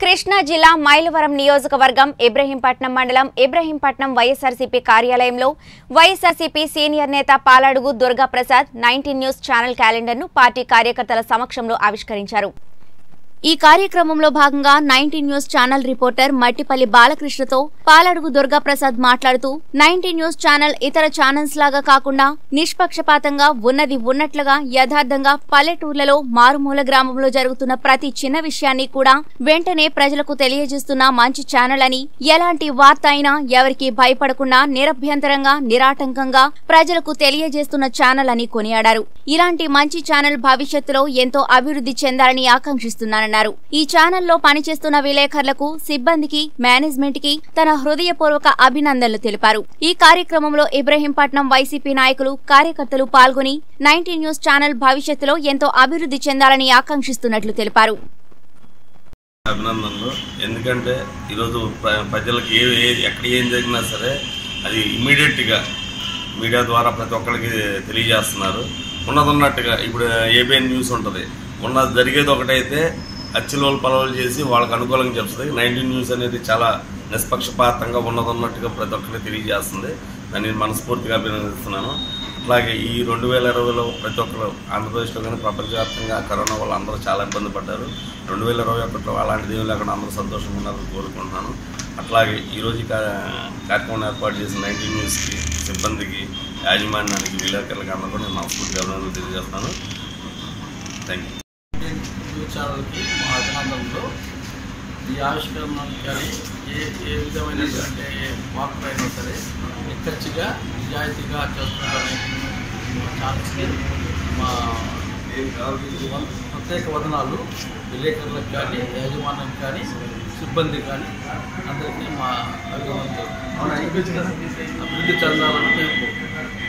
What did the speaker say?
కృష్ణా జిల్లా మైలవరం నియోజకవర్గం ఇబ్రహీంపట్నం మండలం ఇబ్రహీంపట్నం వైఎస్ఆర్సీపీ కార్యాలయంలో వైఎస్ఆర్సీపీ సీనియర్ నేత Paladugu Durga Prasad nineteen news channel క్యాలెండర్ను పార్టీ కార్యకర్తల సమక్షంలో ఆవిష్కరించారు ఈ కార్యక్రమంలో భాగంగా నైన్టీన్ న్యూస్ ఛానల్ రిపోర్టర్ మట్టిపల్లి బాలకృష్ణతో పాలడుగు దుర్గాప్రసాద్ మాట్లాడుతూ నైన్టీన్ న్యూస్ ఛానల్ ఇతర ఛానల్స్ లాగా కాకుండా నిష్పక్షపాతంగా ఉన్నది ఉన్నట్లుగా యథార్థంగా పల్లెటూర్లలో మారుమూల గ్రామంలో జరుగుతున్న ప్రతి చిన్న విషయాన్ని కూడా వెంటనే ప్రజలకు తెలియజేస్తున్న మంచి ఛానల్ అని ఎలాంటి వార్త అయినా ఎవరికి భయపడకుండా నిరభ్యంతరంగా నిరాటంకంగా ప్రజలకు తెలియజేస్తున్న ఛానల్ అని కొనియాడారు ఇలాంటి మంచి ఛానల్ భవిష్యత్తులో ఎంతో అభివృద్ధి చెందాలని ఆకాంక్షిస్తున్నానన్నారు ఈ ఛానల్లో పనిచేస్తున్న విలేకరులకు సిబ్బందికి మేనేజ్మెంట్ కి తన హృదయపూర్వక అభినందనలు తెలిపారు ఈ కార్యక్రమంలో ఇబ్రహీంపట్నం వైసీపీ నాయకులు కార్యకర్తలు పాల్గొని నైన్టీన్ న్యూస్ ఛానల్ భవిష్యత్తులో ఎంతో అభివృద్ధి చెందాలని ఆకాంక్షిస్తున్నట్లు తెలిపారు అభినందనలు ఎందుకంటే ఈరోజు ప్ర- ప్రజలకు ఏ ఏ- ఎక్కడ ఏం జరిగినా సరే అది ఇమ్మీడియట్గా మీడియా ద్వారా ప్రతి ఒక్కరికి తెలియజేస్తున్నారు ఉన్నది ఉన్నట్టుగా ఇప్పుడు ఏబిఎన్ న్యూస్ ఉంటుంది ఉన్నది జరిగేది ఒకటైతే అచ్చిలోలు పలవలు చేసి వాళ్ళకి అనుకూలంగా చెప్తుంది నైన్టీన్ న్యూస్ అనేది చాలా నిష్పక్షపాతంగా ఉన్నది ఉన్నట్టుగా ప్రతి ఒక్కరికి తెలియజేస్తుంది దాన్ని నేను మనస్ఫూర్తిగా అభినందిస్తున్నాను అట్లాగే ఈ రెండు వేల ఇరవైలో ప్రతి ఒక్కరు ఆంధ్రప్రదేశ్లో కానీ ప్రపంచవ్యాప్తంగా కరోనా వల్ల అందరూ చాలా ఇబ్బంది పడ్డారు రెండు వేల ఇరవై ఒకటిలో అలాంటిది ఏమీ లేకుండా అందరూ సంతోషంగా ఉన్నారని కోరుకుంటున్నాను అట్లాగే ఈరోజు ఈ కా- కార్యక్రమం ఏర్పాటు చేసిన నైన్టీన్ న్యూస్కి సిబ్బందికి యాజమాన్యానికి విలేకరులకి అందరూ కూడా నేను మనస్ఫూర్తిగా అభినందనలు తెలియజేస్తాను థ్యాంక్ యూ న్యూస్ ఛానల్కి మా అభినందనలు ఈ ఆవిష్కరణ కానీ ఏ ఏ విధమైనటువంటి వార్తలు అయినా సరే నిక్కచ్చిగా నిజాయితీగా చేస్తున్న ఛానల్స్కి మా వన్- ప్రత్యేక వదనాలు విలేకరులకు కానీ యాజమాన్యం కానీ సిబ్బంది కానీ అందరికీ మా అభినందనలు అభివృద్ధి చెందాలని మేము